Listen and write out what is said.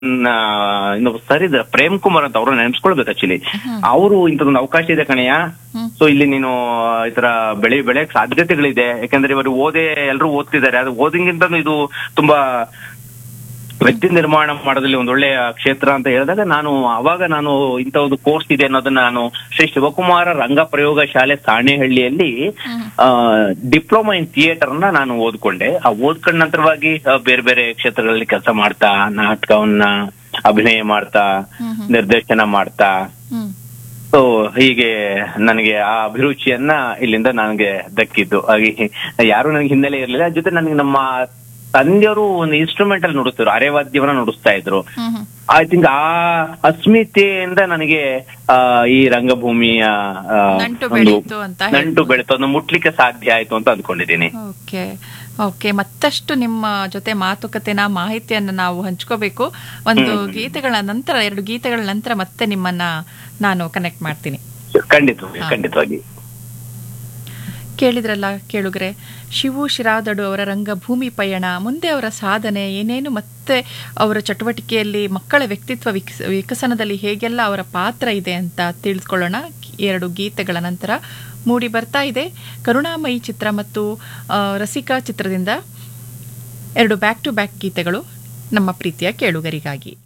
ಇನ್ನೊಬ್ಬ ಸರ್ ಇದ್ದಾರೆ ಪ್ರೇಮ್ ಕುಮಾರ್ ಅಂತ ಅವ್ರನ್ನ ನೆನ್ಸ್ಕೊಳ್ಬೇಕು ಆಕ್ಚುಲಿ ಅವರು ಇಂಥದೊಂದು ಅವಕಾಶ ಇದೆ ಕಣಯ್ಯ ಹ್ಮ್. ಸೊ ಇಲ್ಲಿ ನೀನು ಈ ತರ ಬೆಳೆ ಬೆಳೆಯಕ್ ಸಾಧ್ಯತೆಗಳಿದೆ ಯಾಕಂದ್ರೆ ಇವರು ಓದೇ ಎಲ್ಲರೂ ಓದ್ತಿದ್ದಾರೆ ಅದು ಓದಿಂಗಿಂತ ಇದು ತುಂಬಾ ವ್ಯಕ್ತಿ ನಿರ್ಮಾಣ ಮಾಡೋದ್ರಲ್ಲಿ ಒಂದ್ ಒಳ್ಳೆಯ ಕ್ಷೇತ್ರ ಅಂತ ಹೇಳಿದಾಗ ನಾನು ಅವಾಗ ನಾನು ಇಂಥ ಒಂದು ಕೋರ್ಸ್ ಇದೆ ಅನ್ನೋದನ್ನ ನಾನು ಶ್ರೀ ಶಿವಕುಮಾರ ರಂಗ ಪ್ರಯೋಗ ಶಾಲೆ ಸಾಣೆಹಳ್ಳಿಯಲ್ಲಿ ಡಿಪ್ಲೊಮಾ ಇನ್ ಥಿಯೇಟರ್ ನ ನಾನು ಓದ್ಕೊಂಡೆ ಆ ಓದ್ಕೊಂಡ ನಂತರವಾಗಿ ಆ, ಬೇರೆ ಬೇರೆ ಕ್ಷೇತ್ರಗಳಲ್ಲಿ ಕೆಲಸ ಮಾಡ್ತಾ ನಾಟಕವನ್ನ ಅಭಿನಯ ಮಾಡ್ತಾ ಹ್ಮ್ ಹ್ಮ್. ನಿರ್ದೇಶನ ಮಾಡ್ತಾ ಹ್ಮ್ ಸೊ ಹೀಗೆ ನನಗೆ ಆ ಅಭಿರುಚಿಯನ್ನ ಇಲ್ಲಿಂದ ನನಗೆ ದಕ್ಕಿದ್ದು ಹಾಗೆ ಯಾರು ನನಗೆ ಹಿನ್ನೆಲೆ ಇರಲಿಲ್ಲ ಜೊತೆ ನನಗೆ ನಮ್ಮ ತಂದೆಯವರು ಒಂದು ಇನ್ಸ್ಟ್ರೂಮೆಂಟ್ ಅಲ್ಲಿ ನುಡಿಸ್ತಿದ್ರು ಅರೆವಾದ್ಯವನ್ನ ನುಡಿಸ್ತಾ ಇದ್ರು ಹ್ಮ್ ಹ್ಮ್. ಐ ಥಿಂಕ್ ಆ ಅಸ್ಮಿತೆಯಿಂದ ನನಗೆ ಆ, ಈ ರಂಗಭೂಮಿಯ ಆ, ನಂಟು ಒಂದು ಬೆಳೀತು ಅಂತ ನಂಟು ಹೇಳ್ಬೋದು. ಬೆಳೀತು ಅದನ್ನ ಮುಟ್ಲಿಕ್ಕೆ ಸಾಧ್ಯ ಆಯ್ತು ಅಂತ ಅಂದ್ಕೊಂಡಿದ್ದೀನಿ ಓಕೆ ಓಕೆ ಮತ್ತಷ್ಟು ನಿಮ್ಮ ಜೊತೆ ಮಾತುಕತೆನ ಮಾಹಿತಿಯನ್ನು ನಾವು ಹಂಚ್ಕೋಬೇಕು ಒಂದು ಗೀತೆಗಳ ನಂತರ ಎರಡು ಗೀತೆಗಳ ನಂತರ ಮತ್ತೆ ನಿಮ್ಮನ್ನ ನಾನು ಕನೆಕ್ಟ್ ಮಾಡ್ತೀನಿ ಖಂಡಿತವಾಗಿ ಖಂಡಿತವಾಗಿ ಕೇಳಿದ್ರಲ್ಲ ಕೇಳುಗರೆ ಶಿವು ಶಿರಾದಡು ಅವರ ರಂಗಭೂಮಿ ಪಯಣ ಮುಂದೆ ಅವರ ಸಾಧನೆ ಏನೇನು ಮತ್ತೆ ಅವರ ಚಟುವಟಿಕೆಯಲ್ಲಿ ಮಕ್ಕಳ ವ್ಯಕ್ತಿತ್ವ ವಿಕಸ ವಿಕಸನದಲ್ಲಿ ಹೇಗೆಲ್ಲ ಅವರ ಪಾತ್ರ ಇದೆ ಅಂತ ತಿಳಿದುಕೊಳ್ಳೋಣ ಎರಡು ಗೀತೆಗಳ ನಂತರ ಮೂಡಿ ಬರ್ತಾ ಇದೆ ಕರುಣಾಮಯಿ ಚಿತ್ರ ಮತ್ತು ಆ, ರಸಿಕಾ ಚಿತ್ರದಿಂದ ಎರಡು ಬ್ಯಾಕ್ ಟು ಬ್ಯಾಕ್ ಗೀತೆಗಳು ನಮ್ಮ ಪ್ರೀತಿಯ ಕೇಳುಗರಿಗಾಗಿ